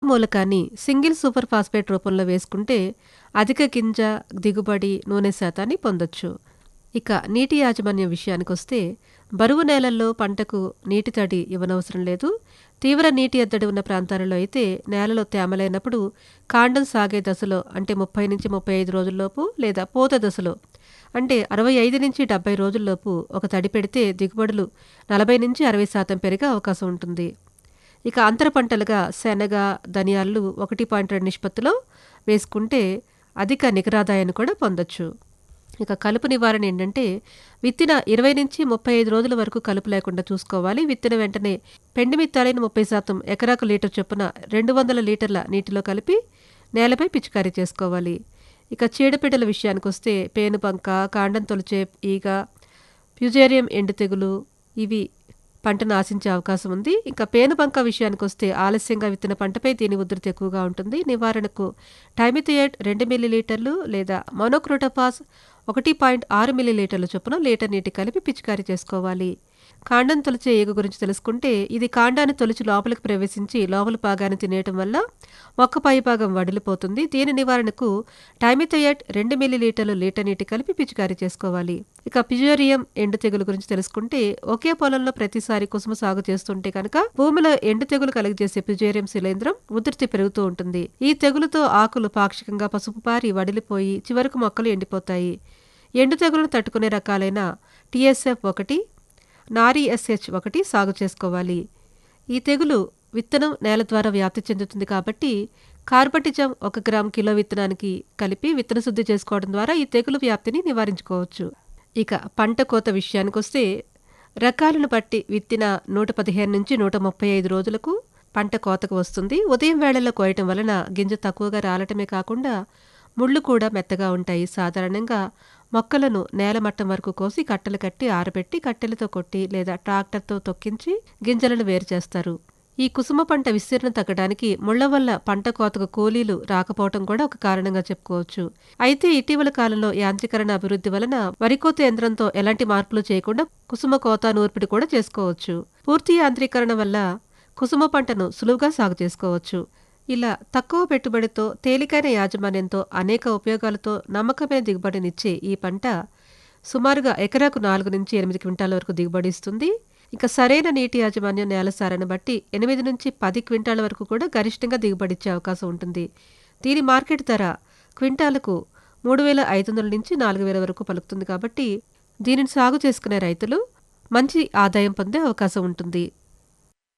మూలకాన్ని single super phosphate రూపంలో వేసుకుంటే అధిక గింజ దిగుబడి నూనె శాతాన్ని పొందొచ్చు ఇక నీటి యాజమాన్యం విషయానికొస్తే బరువు నేలల్లో పంటకు నీటి తడి ఇవ్వనవసరం లేదు తీవ్ర నీటి ఎద్దడి ఉన్న ప్రాంతాలలో అయితే నేలలో తేమ లేనప్పుడు కాండం సాగే దశలో అంటే ముప్పై నుంచి ముప్పై ఐదు రోజుల్లోపు లేదా పూత దశలో అంటే అరవై ఐదు నుంచి డెబ్బై రోజుల్లోపు ఒక తడి పెడితే దిగుబడులు నలభై నుంచి అరవై శాతం పెరిగే అవకాశం ఉంటుంది ఇక అంతర పంటలుగా శనగ ధనియాలు ఒకటి పాయింట్ రెండు నిష్పత్తిలో వేసుకుంటే అధిక నికరాదాయాన్ని కూడా పొందొచ్చు ఇక కలుపు నివారణ ఏంటంటే విత్తిన ఇరవై నుంచి ముప్పై ఐదు రోజుల వరకు కలుపు లేకుండా చూసుకోవాలి విత్తిన వెంటనే పెండి మిత్తాలైన ముప్పై శాతం ఎకరాకు లీటర్ చొప్పున రెండు వందల లీటర్ల నీటిలో కలిపి నేలపై పిచికారీ చేసుకోవాలి ఇక చీడపీడల విషయానికి వస్తే పేనుబంక కాండం తొలిచే ఈగ ప్యుజేరియం ఎండు తెగులు ఇవి పంటను ఆశించే అవకాశం ఉంది ఇంకా పేనుబంక విషయానికి వస్తే ఆలస్యంగా విత్తిన పంటపై దీని ఉధృతి ఎక్కువగా ఉంటుంది నివారణకు టైమిథియేట్ రెండు మిల్లీలీటర్లు లేదా మోనోక్రోటోఫాస్ ఒకటి పాయింట్ ఆరు మిల్లీలీటర్ల చొప్పున లీటర్ నీటి కలిపి పిచికారీ చేసుకోవాలి కాండం తొలిచే ఈగ గురించి తెలుసుకుంటే ఇది కాండాన్ని తొలిచి లోపలికి ప్రవేశించి లోపల భాగాన్ని తినేయటం వల్ల మొక్క పై భాగం వడిలిపోతుంది దీని నివారణకు టైమిథయట్ రెండు మిల్లీలీటర్లు లీటర్ నీటి కలిపి పిచికారీ చేసుకోవాలి ఇక పిజోరియం ఎండు తెగులు గురించి తెలుసుకుంటే ఒకే పొలంలో ప్రతిసారి కుసుమ సాగు చేస్తుంటే కనుక భూమిలో ఎండు తెగులు కలిగజేసే పిజోరియం శిలేంద్రం ఉధృతి పెరుగుతూ ఉంటుంది ఈ తెగులుతో ఆకులు పాక్షికంగా పసుపు పారి వడిలిపోయి చివరకు మొక్కలు ఎండిపోతాయి ఎండు తెగులను తట్టుకునే రకాలైన టీఎస్ఎఫ్ ఒకటి నారీ ఎస్హెచ్ ఒకటి సాగు చేసుకోవాలి ఈ తెగులు విత్తనం నేల ద్వారా వ్యాప్తి చెందుతుంది కాబట్టి కార్బటిజం ఒక గ్రామ్ కిలో విత్తనానికి కలిపి విత్తన శుద్ధి చేసుకోవడం ద్వారా ఈ తెగులు వ్యాప్తిని నివారించుకోవచ్చు ఇక పంట కోత విషయానికి వస్తే రకాలను బట్టి విత్తిన నూట పదిహేను నుంచి నూట ముప్పై ఐదు రోజులకు పంట కోతకు వస్తుంది ఉదయం వేళల్లో కోయటం వలన గింజ తక్కువగా రాలటమే కాకుండా ముళ్ళు కూడా మెత్తగా ఉంటాయి సాధారణంగా మొక్కలను నేలమట్టం వరకు కోసి కట్టెలు కట్టి ఆరబెట్టి కట్టెలతో కొట్టి లేదా ట్రాక్టర్తో తొక్కించి గింజలను వేరు చేస్తారు ఈ కుసుమ పంట విస్తీర్ణం తగ్గడానికి ముళ్ల వల్ల పంట కోతకు కూలీలు రాకపోవటం కూడా ఒక కారణంగా చెప్పుకోవచ్చు అయితే ఇటీవల కాలంలో యాంత్రీకరణ అభివృద్ధి వలన వరికోత యంత్రంతో ఎలాంటి మార్పులు చేయకుండా కుసుమ కోత నూర్పిడి కూడా చేసుకోవచ్చు పూర్తి యాంత్రీకరణ వల్ల కుసుమ పంటను సులువుగా సాగు చేసుకోవచ్చు ఇలా తక్కువ పెట్టుబడితో తేలికైన యాజమాన్యంతో అనేక ఉపయోగాలతో నమ్మకమైన దిగుబడినిచ్చే ఈ పంట సుమారుగా ఎకరాకు నాలుగు నుంచి ఎనిమిది క్వింటాల వరకు దిగుబడి ఇస్తుంది ఇక సరైన నీటి యాజమాన్యం నేల సారాన్ని బట్టి ఎనిమిది నుంచి పది క్వింటాల వరకు కూడా గరిష్టంగా దిగుబడి ఇచ్చే అవకాశం ఉంటుంది దీని మార్కెట్ ధర క్వింటాలకు మూడు వేల ఐదు వందల నుంచి నాలుగు వేల వరకు పలుకుతుంది కాబట్టి దీనిని సాగు చేసుకునే రైతులు మంచి ఆదాయం పొందే అవకాశం ఉంటుంది